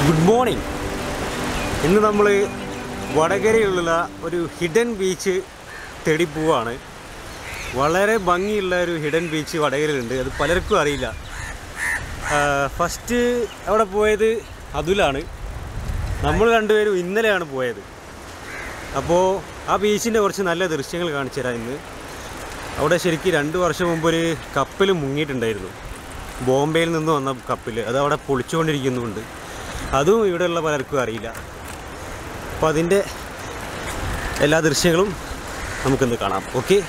Good morning ഇന്ന് നമ്മൾ വടകരയിലുള്ള ഒരു ഹിഡൻ ബീച്ച് തേടി പോവാണ് വളരെ ഭംഗിയുള്ള ഒരു ഹിഡൻ ബീച്ച് വടകരയിലുണ്ട് അത് പലർക്കും അറിയില്ല ഫസ്റ്റ് അവിടെ പോയത് അതുലാണ് നമ്മൾ രണ്ടുപേരും ഇന്നലെയാണ് പോയത് അപ്പോൾ ആ ബീച്ചിൻ്റെ കുറച്ച് നല്ല ദൃശ്യങ്ങൾ കാണിച്ചു തരാം ഇന്ന് അവിടെ ശരിക്കും രണ്ട് വർഷം മുമ്പ് ഒരു കപ്പൽ മുങ്ങിയിട്ടുണ്ടായിരുന്നു ബോംബെയിൽ നിന്ന് വന്ന കപ്പൽ അത് അവിടെ പൊളിച്ചുകൊണ്ടിരിക്കുന്നുണ്ട് അതും ഇവിടെയുള്ള പലർക്കും അറിയില്ല അപ്പോൾ അതിൻ്റെ എല്ലാ ദൃശ്യങ്ങളും നമുക്കിന്ന് കാണാം ഓക്കെ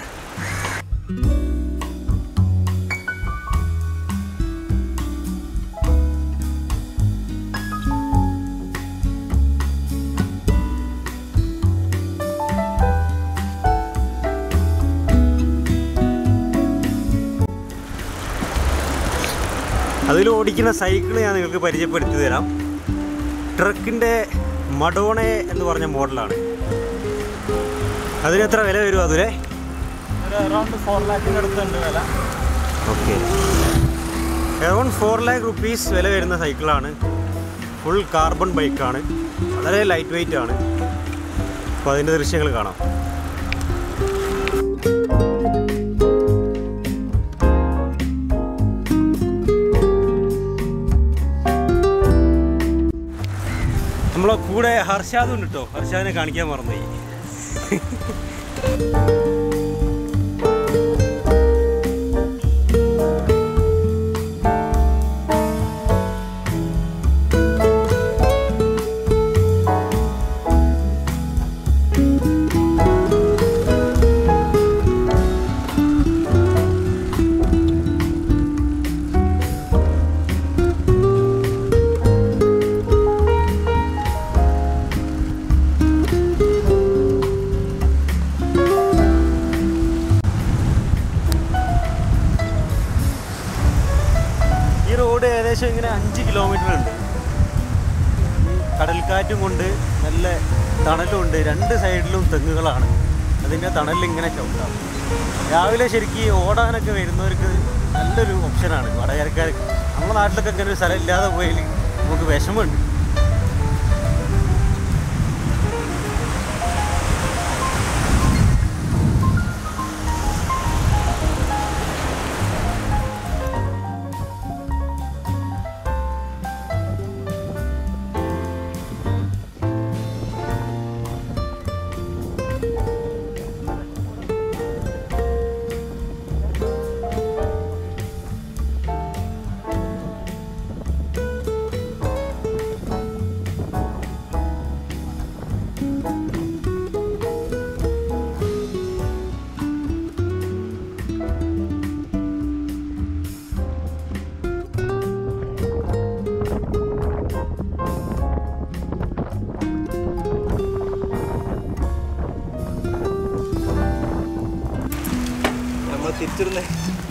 അതിൽ ഓടിക്കുന്ന സൈക്കിൾ ഞാൻ നിങ്ങൾക്ക് പരിചയപ്പെടുത്തി തരാം ട്രക്കിൻ്റെ മഡോണെ എന്ന് പറഞ്ഞ മോഡലാണ് അതിന് എത്ര വില വരും അതിലെ ഒരു അറൗണ്ട് ഫോർ ലാഖിൻ്റെ അടുത്തുണ്ട് വില okay around four lakh rupees വില വരുന്ന സൈക്കിളാണ് ഫുൾ കാർബൺ ബൈക്കാണ് വളരെ ലൈറ്റ് വെയിറ്റ് ആണ് അപ്പോൾ അതിൻ്റെ ദൃശ്യങ്ങൾ കാണാം നമ്മളെ കൂടെ ഹർഷാദും ഉണ്ട് കേട്ടോ ഹർഷാദിനെ കാണിക്കാൻ മറന്നുപോയി ഈ റോഡ് ഏകദേശം ഇങ്ങനെ അഞ്ച് കിലോമീറ്റർ ഉണ്ട് ഈ കടൽക്കാറ്റും കൊണ്ട് നല്ല തണലും ഉണ്ട് രണ്ട് സൈഡിലും തെങ്ങുകളാണ് അതിൻ്റെ തണലിൽ ഇങ്ങനെ ചവിട്ടാം രാവിലെ ശരിക്കും ഓടാനൊക്കെ വരുന്നവർക്ക് നല്ലൊരു ഓപ്ഷനാണ് വടകരക്കാർക്ക് നമ്മുടെ നാട്ടിലൊക്കെ ഇങ്ങനെ ഒരു സ്ഥലം ഇല്ലാതെ പോയാൽ നമുക്ക് വിഷമമുണ്ട് നമ്മൾ തിരിച്ചിരുന്നേ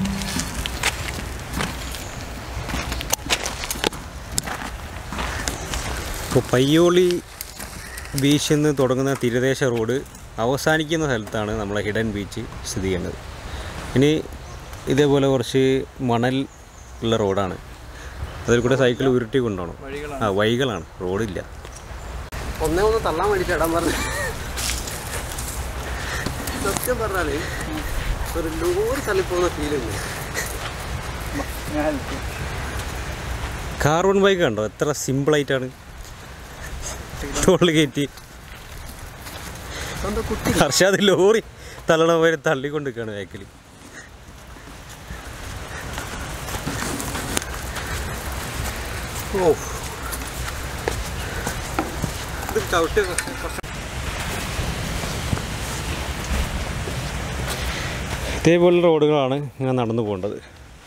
ഇപ്പോൾ പയ്യോളി ബീച്ചിൽ നിന്ന് തുടങ്ങുന്ന തീരദേശ റോഡ് അവസാനിക്കുന്ന സ്ഥലത്താണ് നമ്മളെ ഹിഡൻ ബീച്ച് സ്ഥിതി ചെയ്യുന്നത് ഇനി ഇതേപോലെ കുറച്ച് മണൽ ഉള്ള റോഡാണ് അതിൽ കൂടെ സൈക്കിൾ ഉരുട്ടി കൊണ്ടുപോകണം വഴികളാണ് ആ വൈകളാണ് റോഡില്ല ഒന്നേ ഒന്ന് തള്ളാൻ വേണ്ടിയിട്ട് ഇടാൻ പറഞ്ഞു സത്യം പറഞ്ഞാല് ഒരു ലോറി തള്ളിപ്പോകുന്ന ഫീലുണ്ട് ഞാൻ help ചെയ്യാം. കാർബൺ ബൈക്ക് കണ്ടോ എത്ര സിമ്പിളായിട്ടാണ് ടോളിൽ കയറ്റി സ്വന്തം കുട്ടി ഹർഷാദ് ലോറി തള്ളണ പോലെ തള്ളിക്കൊണ്ടിരിക്കുകയാണ് ബാക്കിൽ ഓ ഇത് ചവിട്ടി കുറച്ച് ഇതേപോലുള്ള റോഡുകളാണ് ഇങ്ങനെ നടന്നു പോകേണ്ടത്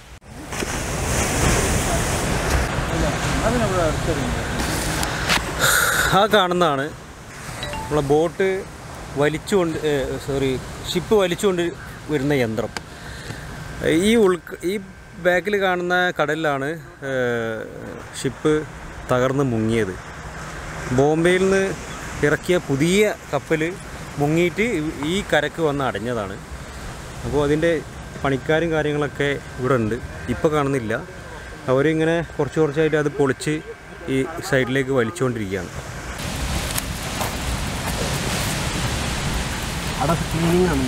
അതിനിവിടെ അടുത്തെറിയുന്നത് ആ കാണുന്നതാണ് നമ്മളെ ബോട്ട് വലിച്ചുകൊണ്ട് സോറി ഷിപ്പ് വലിച്ചുകൊണ്ട് വരുന്ന യന്ത്രം ഈ ഉൾ ഈ ബാക്കിൽ കാണുന്ന കടലിലാണ് ഷിപ്പ് തകർന്ന് മുങ്ങിയത് ബോംബെയിൽ നിന്ന് ഇറക്കിയ പുതിയ കപ്പൽ മുങ്ങിയിട്ട് ഈ കരക്ക് വന്ന് അടഞ്ഞതാണ് അപ്പോൾ അതിൻ്റെ പണിക്കാരും കാര്യങ്ങളൊക്കെ ഇവിടെ ഉണ്ട് ഇപ്പോൾ കാണുന്നില്ല അവരിങ്ങനെ കുറച്ച് കുറച്ചായിട്ട് അത് പൊളിച്ച് ഈ സൈഡിലേക്ക് വലിച്ചുകൊണ്ടിരിക്കുകയാണ് അവിടെ ക്ലീനിങ് ആണ്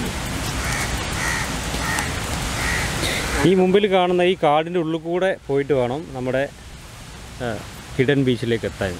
ഈ മുമ്പിൽ കാണുന്ന ഈ കാടിൻ്റെ ഉള്ളിൽ കൂടെ പോയിട്ട് വേണം നമ്മുടെ ഹിഡൻ ബീച്ചിലേക്ക് എത്താൻ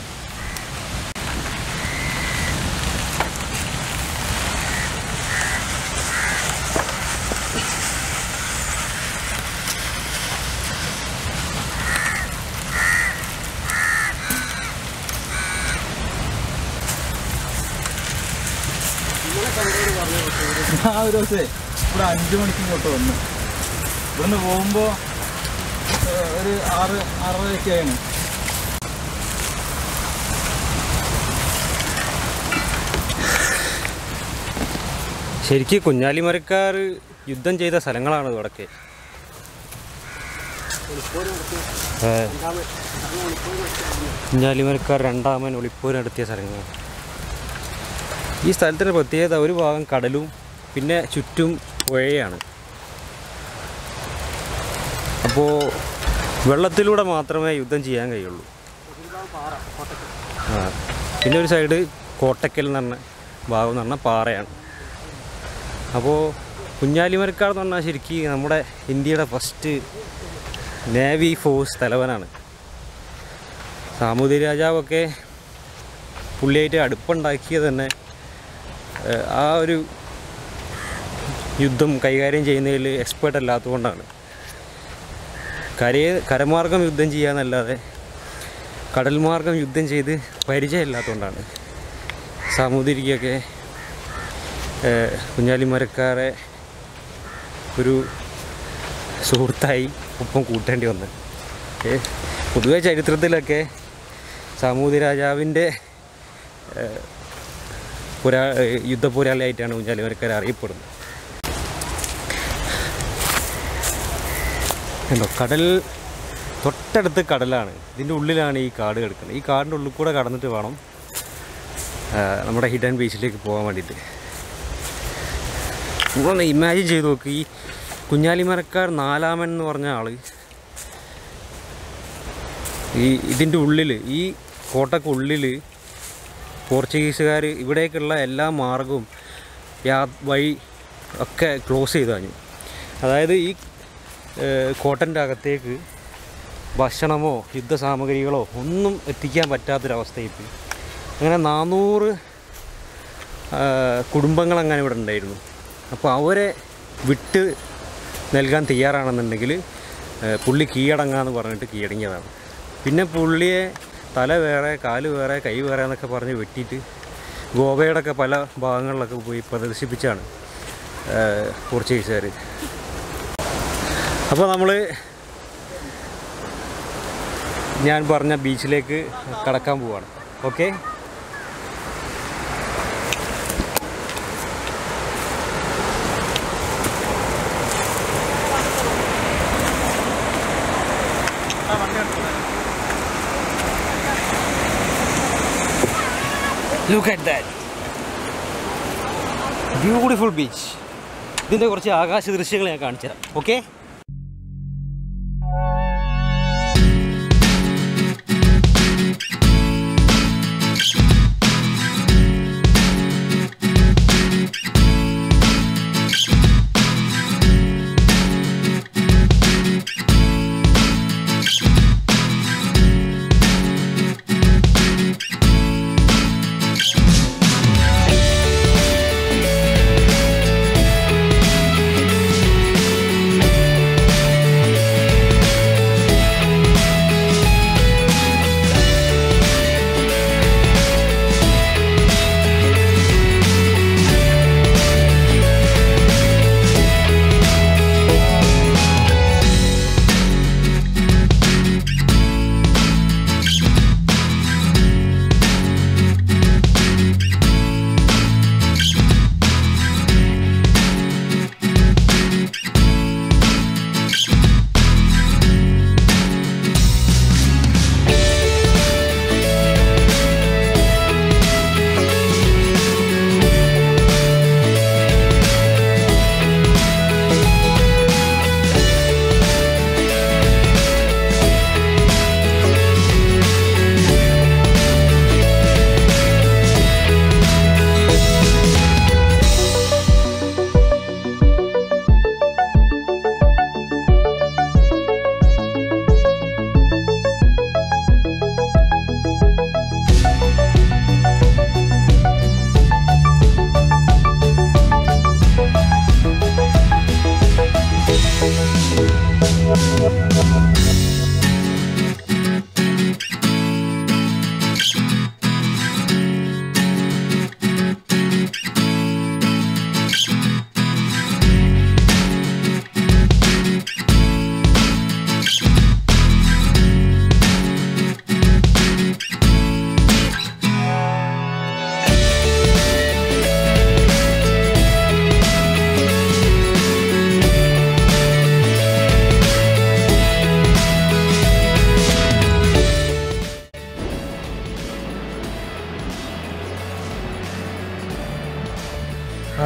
ആ ഒരു ദിവസേ ഇവിടെ അഞ്ചു മണിക്ക് ഇങ്ങോട്ട് വന്നു ഇവിടുന്ന് പോകുമ്പോ ഏഹ്, ഒരു ആറ് ആറരയൊക്കെ ആയിരുന്നു ശരിക്കും കുഞ്ഞാലിമരക്കാർ യുദ്ധം ചെയ്ത സ്ഥലങ്ങളാണ് ഇവിടൊക്കെ ഏ, കുഞ്ഞാലിമരക്കാർ രണ്ടാമൻ ഒളിപ്പോര് നടത്തിയ സ്ഥലങ്ങളാണ് ഈ സ്ഥലത്തിൻ്റെ പ്രത്യേകത ഒരു ഭാഗം കടലും പിന്നെ ചുറ്റും പുഴയാണ് അപ്പോൾ വെള്ളത്തിലൂടെ മാത്രമേ യുദ്ധം ചെയ്യാൻ കഴിയുള്ളൂ ആ പിന്നെ ഒരു സൈഡ് കോട്ടക്കൽ എന്ന് പറഞ്ഞ ഭാഗം എന്ന് പറഞ്ഞാൽ പാറയാണ് അപ്പോൾ കുഞ്ഞാലിമരക്കാർ എന്ന് പറഞ്ഞാൽ ശരിക്കും നമ്മുടെ ഇന്ത്യയുടെ ഫസ്റ്റ് നേവി ഫോഴ്സ് തലവനാണ് സാമൂതിരി രാജാവൊക്കെ പുള്ളിയായിട്ട് അടുപ്പുണ്ടാക്കിയത് തന്നെ ഏഹ്, ആ ഒരു യുദ്ധം കൈകാര്യം ചെയ്യുന്നതിൽ എക്സ്പേർട്ട് അല്ലാത്തതുകൊണ്ടാണ് കരയെ കരമാർഗം യുദ്ധം ചെയ്യാന്നല്ലാതെ കടൽ മാർഗം യുദ്ധം ചെയ്ത് പരിചയമില്ലാത്തതുകൊണ്ടാണ് സാമൂതിരിക്കൊക്കെ ഏഹ്, കുഞ്ഞാലിമരക്കാരെ ഒരു സുഹൃത്തായി ഒപ്പം കൂട്ടേണ്ടി വന്നത് ഏ, പൊതുവെ ചരിത്രത്തിലൊക്കെ സാമൂതിരി രാജാവിൻ്റെ ഏഹ്, പോരാ ഏഹ്, യുദ്ധപോരാളിയായിട്ടാണ് കുഞ്ഞാലിമരക്കാർ അറിയപ്പെടുന്നത് ഉണ്ടോ കടൽ തൊട്ടടുത്ത് കടലാണ് ഇതിൻ്റെ ഉള്ളിലാണ് ഈ കാട് കിടക്കുന്നത് ഈ കാടിൻ്റെ ഉള്ളിൽ കൂടെ കടന്നിട്ട് വേണം ആ, നമ്മുടെ ഹിഡൻ ബീച്ചിലേക്ക് പോകാൻ വേണ്ടിയിട്ട് നിങ്ങളൊന്ന് ഇമാജിൻ ചെയ്ത് നോക്ക് ഈ കുഞ്ഞാലിമരക്കാർ നാലാമൻ എന്ന് പറഞ്ഞ ആൾ ഈ ഇതിൻ്റെ ഉള്ളിൽ ഈ കോട്ടക്കുള്ളിൽ പോർച്ചുഗീസുകാർ ഇവിടേക്കുള്ള എല്ലാ മാർഗവും യാ വഴി ഒക്കെ ക്ലോസ് ചെയ്ത് കഴിഞ്ഞു അതായത് ഈ ഏഹ്, കോട്ടൻ്റെ അകത്തേക്ക് ഭക്ഷണമോ യുദ്ധസാമഗ്രികളോ ഒന്നും എത്തിക്കാൻ പറ്റാത്തൊരവസ്ഥയിൽ അങ്ങനെ നാനൂറ് കുടുംബങ്ങൾ അങ്ങനെ ഇവിടെ ഉണ്ടായിരുന്നു അപ്പോൾ അവരെ വിട്ട് നൽകാൻ തയ്യാറാണെന്നുണ്ടെങ്കിൽ ഏഹ്, പുള്ളി കീഴടങ്ങാന്ന് പറഞ്ഞിട്ട് കീഴടങ്ങിയതാണ് പിന്നെ പുള്ളിയെ തല വേറെ കാല് വേറെ കൈ വേറെ എന്നൊക്കെ പറഞ്ഞ് വെട്ടിയിട്ട് ഗോവയുടെ ഒക്കെ പല ഭാഗങ്ങളിലൊക്കെ പോയി പ്രദർശിപ്പിച്ചാണ് ഏഹ്, പോർച്ചുഗീസുകാർ അപ്പോൾ നമ്മൾ ഞാൻ പറഞ്ഞ ബീച്ചിലേക്ക് കടക്കാൻ പോവാണ് okay look at that beautiful beach ഇതിൻ്റെ കുറച്ച് ആകാശ ദൃശ്യങ്ങൾ ഞാൻ കാണിച്ചു തരാം ഓക്കെ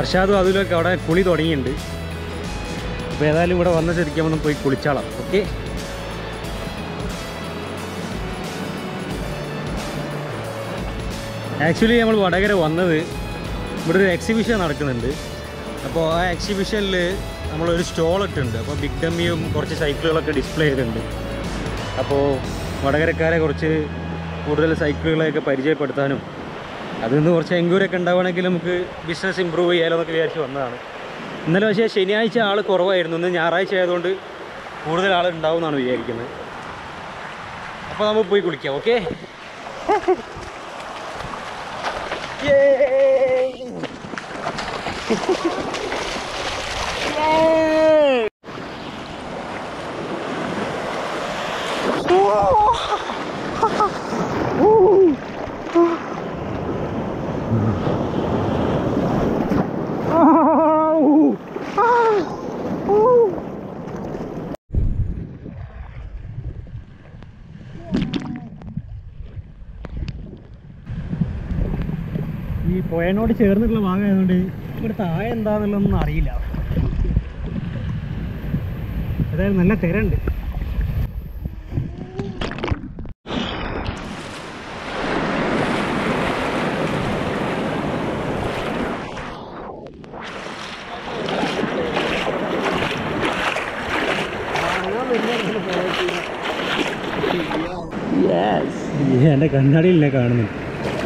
അർഷാദും അതിലൊക്കെ അവിടെ കുളി തുടങ്ങിയിട്ടുണ്ട് അപ്പോൾ ഏതായാലും ഇവിടെ വന്ന സ്ഥിതിക്ക് നമ്മൾ പോയി കുളിച്ചാളാം ഓക്കെ ആക്ച്വലി നമ്മൾ വടകര വന്നത് ഇവിടെ ഒരു എക്സിബിഷൻ നടക്കുന്നുണ്ട് അപ്പോൾ ആ എക്സിബിഷനിൽ നമ്മളൊരു സ്റ്റോൾ ഇട്ടുണ്ട് അപ്പോൾ ബിഗ് ഡമ്മിയും കുറച്ച് സൈക്കിളുകളൊക്കെ ഡിസ്പ്ലേ ചെയ്തിട്ടുണ്ട് അപ്പോൾ വടകരക്കാരെ കുറച്ച് കൂടുതൽ സൈക്കിളുകളെയൊക്കെ പരിചയപ്പെടുത്താനും അതിൽ നിന്ന് കുറച്ച് എൻക്വയറി ഒക്കെ ഉണ്ടാവുകയാണെങ്കിൽ നമുക്ക് ബിസിനസ് ഇമ്പ്രൂവ് ചെയ്യാലോ എന്നൊക്കെ വിചാരിച്ച് വന്നതാണ് ഇന്നലെ പക്ഷേ ശനിയാഴ്ച ആൾ കുറവായിരുന്നു ഇന്ന് ഞായറാഴ്ച ആയതുകൊണ്ട് കൂടുതൽ ആൾ ഉണ്ടാവും എന്നാണ് വിചാരിക്കുന്നത് അപ്പോൾ നമുക്ക് പോയി കുളിക്കാം ഓക്കെ ഈ പുഴനോട് ചേർന്നിട്ടുള്ള ഭാഗമായതുകൊണ്ട് ഇവിടെ താഴെ എന്താന്നുള്ളതൊന്നും അറിയില്ല അതായത് നല്ല തിരണ്ട് എൻ്റെ കണ്ണാടിയിൽ എന്നെ കാണുന്നുണ്ട്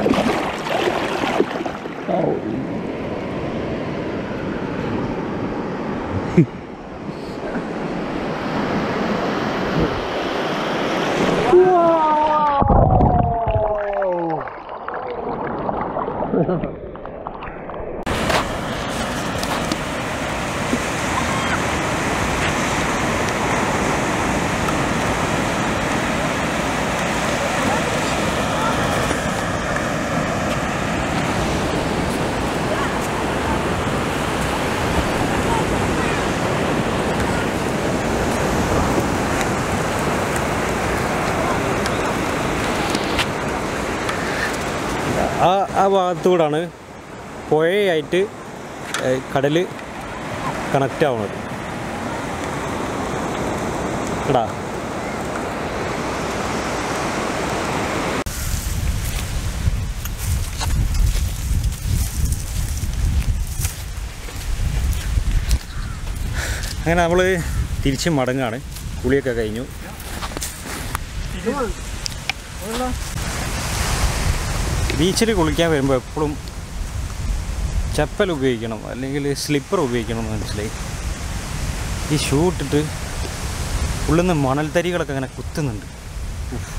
ആ ആ ഭാഗത്തൂടാണ് പുഴയായിട്ട് കടൽ കണക്റ്റ് ആവുന്നത് എടാ അങ്ങനെ നമ്മൾ തിരിച്ച് മടങ്ങാണ് കുളിയൊക്കെ കഴിഞ്ഞു ബീച്ചിൽ കുളിക്കാൻ വരുമ്പോൾ എപ്പോഴും ചപ്പൽ ഉപയോഗിക്കണം അല്ലെങ്കിൽ സ്ലിപ്പർ ഉപയോഗിക്കണം എന്ന് മനസ്സിലായി ഈ ഷൂ ഇട്ടിട്ട് ഉള്ളിൽ നിന്ന് മണൽത്തരികളൊക്കെ അങ്ങനെ കുത്തുന്നുണ്ട് ഉഫ്.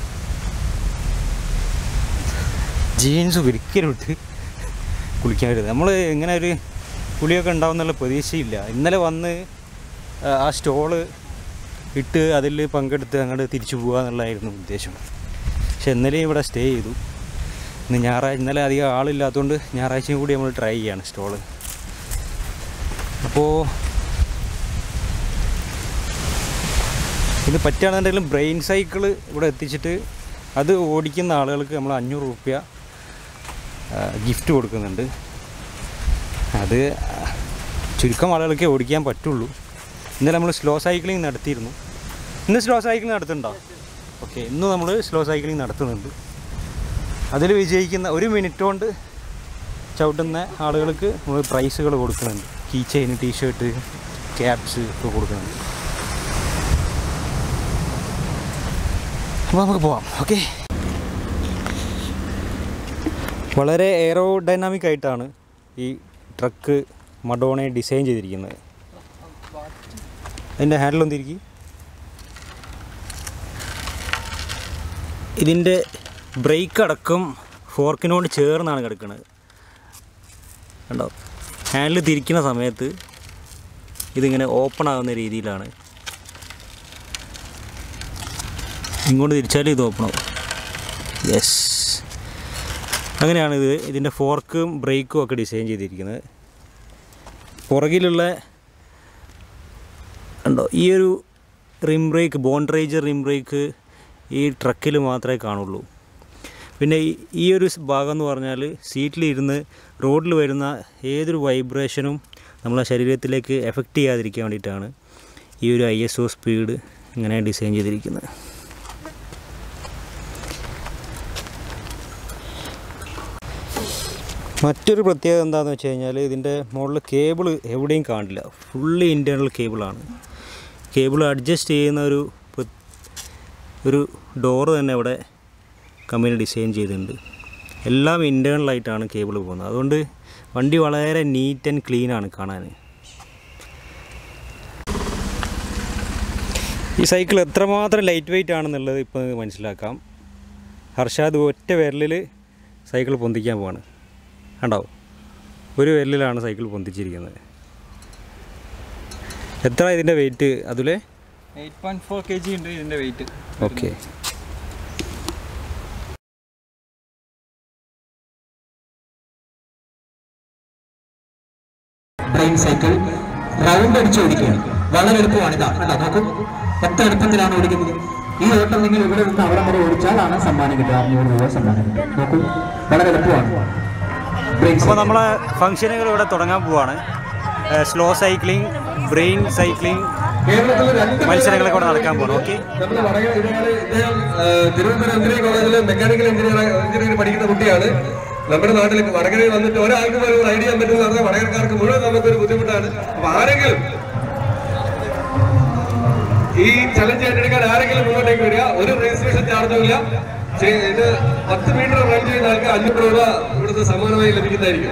ജീൻസ് ഒരിക്കലും ഇട്ട് കുളിക്കാൻ വരുന്നത് നമ്മൾ ഇങ്ങനെ ഒരു കുളിയൊക്കെ ഉണ്ടാവും എന്നുള്ള പ്രതീക്ഷയില്ല ഇന്നലെ വന്ന് ആ, ആ സ്റ്റോള് ഇട്ട് അതിൽ പങ്കെടുത്ത് അങ്ങോട്ട് തിരിച്ചു പോകുക എന്നുള്ളതായിരുന്നു ഉദ്ദേശം പക്ഷെ ഇന്നലെയും ഇവിടെ സ്റ്റേ ചെയ്തു ഇന്ന് ഞായറാഴ്ച ഇന്നലെ അധികം ആളില്ലാത്തതുകൊണ്ട് ഞായറാഴ്ചയും കൂടി നമ്മൾ ട്രൈ ചെയ്യാണ് സ്റ്റോള് അപ്പോൾ ഇത് പറ്റുകയാണെന്നുണ്ടെങ്കിലും ബ്രെയിൻ സൈക്കിൾ ഇവിടെ എത്തിച്ചിട്ട് അത് ഓടിക്കുന്ന ആളുകൾക്ക് നമ്മൾ അഞ്ഞൂറ് റുപ്യ ഗിഫ്റ്റ് കൊടുക്കുന്നുണ്ട് അത് ചുരുക്കം ആളുകൾക്കേ ഓടിക്കാൻ പറ്റുള്ളൂ ഇന്നലെ നമ്മൾ സ്ലോ സൈക്ലിംഗ് നടത്തിയിരുന്നു ഇന്ന് സ്ലോ സൈക്ലിംഗ് നടത്തുന്നുണ്ടോ ഓക്കെ ഇന്ന് നമ്മൾ സ്ലോ സൈക്ലിംഗ് നടത്തുന്നുണ്ട് അതിൽ വിജയിക്കുന്ന ഒരു മിനിറ്റ് കൊണ്ട് ചവിട്ടുന്ന ആളുകൾക്ക് നമ്മൾ പ്രൈസുകൾ കൊടുക്കുന്നുണ്ട് കീ ചെയിൻ ടീഷർട്ട് ക്യാപ്സ് ഒക്കെ കൊടുക്കുന്നുണ്ട് അപ്പോൾ നമുക്ക് പോവാം ഓക്കെ വളരെ എയറോ ഡൈനാമിക് ആയിട്ടാണ് ഈ ട്രക്ക് മഡോണെ ഡിസൈൻ ചെയ്തിരിക്കുന്നത് അതിൻ്റെ ഹാൻഡിലൊന്നും തിരിക്കി ഇതിൻ്റെ ബ്രേക്ക് അടക്കം ഫോർക്കിനോട് ചേർന്നാണ് കിടക്കുന്നത് കണ്ടോ ഹാൻഡിൽ തിരിക്കുന്ന സമയത്ത് ഇതിങ്ങനെ ഓപ്പൺ ആകുന്ന രീതിയിലാണ് ഇങ്ങോട്ട് തിരിച്ചാലും ഇത് ഓപ്പൺ ആവും യെസ് അങ്ങനെയാണ് ഇത് ഇതിൻ്റെ ഫോർക്കും ബ്രേക്കും ഒക്കെ ഡിസൈൻ ചെയ്തിരിക്കുന്നത് പുറകിലുള്ള ഉണ്ടോ ഈ ഒരു റിം ബ്രേക്ക് ബോൺഡ്രേജ് റിം ബ്രേക്ക് ഈ ട്രക്കിൽ മാത്രമേ കാണുള്ളൂ പിന്നെ ഈ- ഈ ഒരു സ് ഭാഗം എന്ന് പറഞ്ഞാൽ സീറ്റിലിരുന്ന് റോഡിൽ വരുന്ന ഏതൊരു വൈബ്രേഷനും നമ്മളെ ശരീരത്തിലേക്ക് എഫക്റ്റ് ചെയ്യാതിരിക്കാൻ വേണ്ടിയിട്ടാണ് ഈ ഒരു ഐ എസ് ഒ സ്പീഡ് ഇങ്ങനെ ഡിസൈൻ ചെയ്തിരിക്കുന്നത് മറ്റൊരു പ്രത്യേകത എന്താണെന്ന് വെച്ച് കഴിഞ്ഞാൽ ഇതിൻ്റെ മുകളിൽ കേബിൾ എവിടെയും കാണില്ല ഫുള്ളി ഇൻറ്റേർണൽ കേബിളാണ് കേബിൾ അഡ്ജസ്റ്റ് ചെയ്യുന്ന ഒരു പ്ര- ഒരു ഡോറ് തന്നെ ഇവിടെ കമ്പനി ഡിസൈൻ ചെയ്തിട്ടുണ്ട് എല്ലാം ഇൻറ്റേർണലായിട്ടാണ് കേബിൾ പോകുന്നത് അതുകൊണ്ട് വണ്ടി വളരെ നീറ്റ് ആൻഡ് ക്ലീൻ ആണ് കാണാൻ ഈ സൈക്കിൾ എത്രമാത്രം ലൈറ്റ് വെയിറ്റ് ആണെന്നുള്ളത് ഇപ്പോൾ മനസ്സിലാക്കാം ഹർഷാദ് ഒറ്റ വിരലിൽ സൈക്കിൾ പൊന്തിക്കാൻ പോവാണ് കണ്ടോ ഒരു വിരലിലാണ് സൈക്കിൾ പൊന്തിച്ചിരിക്കുന്നത് എത്ര ഇതിൻ്റെ വെയിറ്റ് അതിലെ eight point four K G ഉണ്ട് ഇതിന്റെ weight okay brain cycle round അടിച്ച് ഓടിക്കുകയാണ് വളരെ എളുപ്പമാണ് ഇതാ കണ്ടോ നോക്കൂ എത്ര എളുപ്പത്തിലാണ് ഓടിക്കുന്നത് ഈ ഓട്ടം നിങ്ങൾ ഇവിടെ നിന്ന് അവിടെ വരെ ഓടിച്ചാലാണ് സമ്മാനം കിട്ടുക അഞ്ഞൂറ് രൂപ സമ്മാനം കിട്ടും നോക്കൂ വളരെ എളുപ്പമാണ് ബ്രെയിൻ അപ്പോൾ നമ്മളെ ഫംഗ്ഷനുകൾ ഇവിടെ തുടങ്ങാൻ പോവാണ് സ്ലോ സൈക്ലിംഗ് ബ്രെയിൻ സൈക്ലിംഗ് കേരളത്തിലെ രണ്ട് മത്സരങ്ങളൊക്കെ ഇവിടെ നടക്കാൻ പോകണം ഓക്കെ നമ്മുടെ വടകര ഇതുപോലെ ഇദ്ദേഹം ആ, തിരുവനന്തപുരം എഞ്ചിനീയറിംഗ് കോളേജിൽ മെക്കാനിക്കൽ എഞ്ചിനീയർ എഞ്ചിനീയറിംഗ് പഠിക്കുന്ന കുട്ടിയാണ് നമ്മുടെ നാട്ടിൽ വടകരയിൽ വന്നിട്ട് ഒരാൾക്ക് പോലും ഒരു ഐഡിയ പറ്റുമെന്ന് പറഞ്ഞാൽ വടകരക്കാർക്ക് മുഴുവൻ നമുക്കൊരു ബുദ്ധിമുട്ടാണ് അപ്പൊ ആരെങ്കിലും ഈ ചലഞ്ച് ഏറ്റെടുക്കാൻ ആരെങ്കിലും മുന്നോട്ടേക്ക് വരിക ഒരു രജിസ്ട്രേഷൻ ചാർജും ഇല്ല ചെ- ഇത് പത്ത് മീറ്റർ റൺ ചെയ്യുന്ന ആൾക്ക് അഞ്ഞൂറ് രൂപ ഇവിടുത്തെ സമ്മാനമായി ലഭിക്കുന്നതായിരിക്കും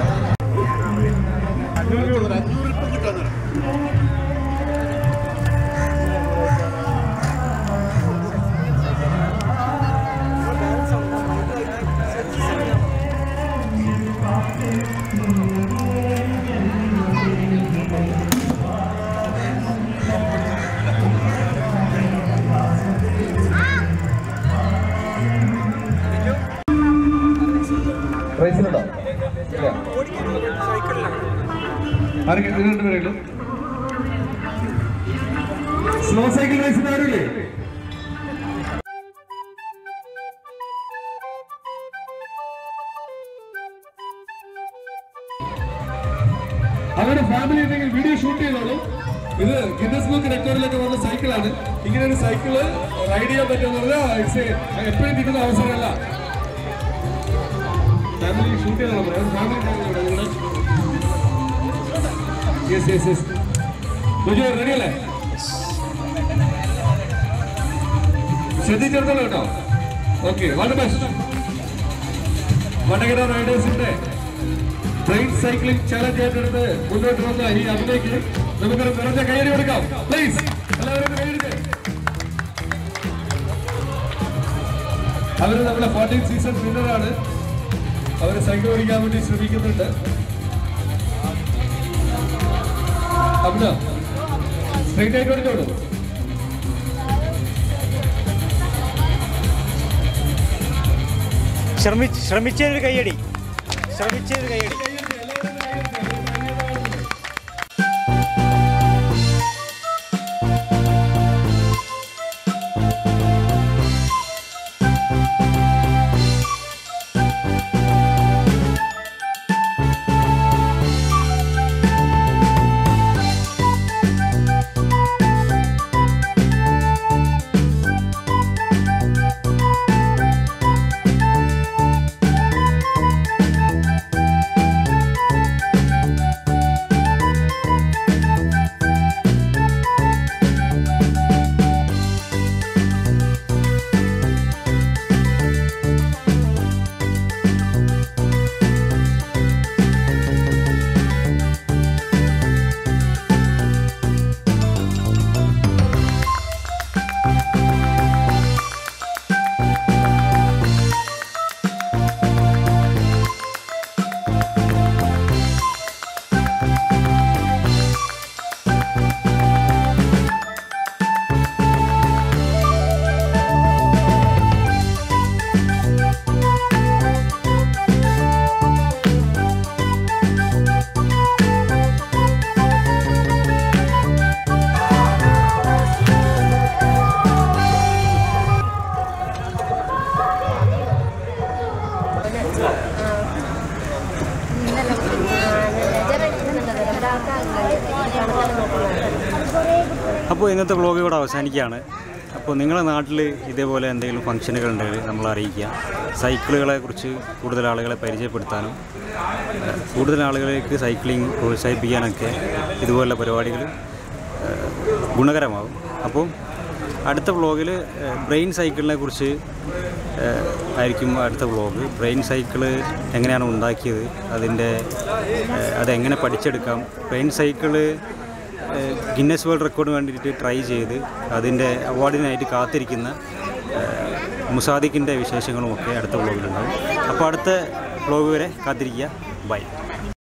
റേസിലുണ്ടോ ആരൊക്കെ രണ്ടുപേരെങ്കിലും സ്ലോ സൈക്കിൾ റേസിന് ആരുമില്ലേ അവരുടെ ഫാമിലി ഉണ്ടെങ്കിൽ വീഡിയോ ഷൂട്ട് ചെയ്തോളൂ ഇത് ഗിന്നസ് ബുക്ക് റെക്കോർഡിലൊക്കെ വന്ന സൈക്കിളാണ് ഇങ്ങനെ ഒരു സൈക്കിള് റൈഡ് ചെയ്യാൻ പറ്റുമെന്ന് പറഞ്ഞാൽ എപ്പോഴും കിട്ടുന്ന അവസരമല്ല ഫാമിലി ഷൂട്ട് ചെയ്താൽ പറയാം family yes yes yes ready അല്ലേ ശ്രദ്ധിച്ചെടുത്തോളൂ കേട്ടോ ഓക്കെ വളരെ ബെസ്റ്റ് വടകര റൈഡേഴ്സിന്റെ ബ്രെയിൻ സൈക്ലിംഗ് ചാലഞ്ച് ഏറ്റെടുത്ത് മുന്നോട്ട് വന്ന ഈ അതിലേക്ക് നമുക്കൊരു നിറഞ്ഞ കൈയടി കൊടുക്കാം പ്ലീസ് എല്ലാവരും കൈയടിക്ക് അവര് നമ്മുടെ ഫോർട്ടീൻ സീസൺ വിന്നറാണ് അവര് സൈക്കിൾ ഓടിക്കാൻ വേണ്ടി ശ്രമിക്കുന്നുണ്ട് അബ്ദ സ്ട്രൈറ്റ് ആയിട്ട് ഓടിച്ചോളൂ ശ്രമിച്ച് ശ്രമിച്ചൊരു കൈയടി ശ്രമിച്ചൊരു കൈയടി അപ്പോൾ ഇന്നത്തെ വ്ളോഗ് ഇവിടെ അവസാനിക്കുകയാണ് അപ്പോൾ നിങ്ങളുടെ നാട്ടിൽ ഇതേപോലെ എന്തെങ്കിലും ഫംഗ്ഷനുകൾ ഉണ്ടെങ്കിൽ നമ്മൾ അറിയിക്കുക സൈക്കിളുകളെ കുറിച്ച് കൂടുതൽ ആളുകളെ പരിചയപ്പെടുത്താനും ഏഹ്, കൂടുതൽ ആളുകളിലേക്ക് സൈക്ലിംഗ് പ്രോത്സാഹിപ്പിക്കാനൊക്കെ ഇതുപോലുള്ള പരിപാടികൾ ഏഹ്, ഗുണകരമാകും അപ്പോൾ അടുത്ത വ്ളോഗിൽ ബ്രെയിൻ സൈക്കിളിനെ കുറിച്ച് ഏഹ്, ആയിരിക്കും അടുത്ത വ്ളോഗ് ബ്രെയിൻ സൈക്കിള് എങ്ങനെയാണ് ഉണ്ടാക്കിയത് അതിൻ്റെ ഏഹ്, അതെങ്ങനെ പഠിച്ചെടുക്കാം ബ്രെയിൻ സൈക്കിള് ഏഹ്, ഗിന്നസ് വേൾഡ് റെക്കോർഡിന് വേണ്ടിയിട്ട് ട്രൈ ചെയ്ത് അതിൻ്റെ അവാർഡിനായിട്ട് കാത്തിരിക്കുന്ന ഏഹ്, മുസാദിക്കിൻ്റെ വിശേഷങ്ങളുമൊക്കെ അടുത്ത വ്ളോഗിലുണ്ടാവും അപ്പോൾ അടുത്ത വ്ളോഗ് വരെ കാത്തിരിക്കുക ബൈ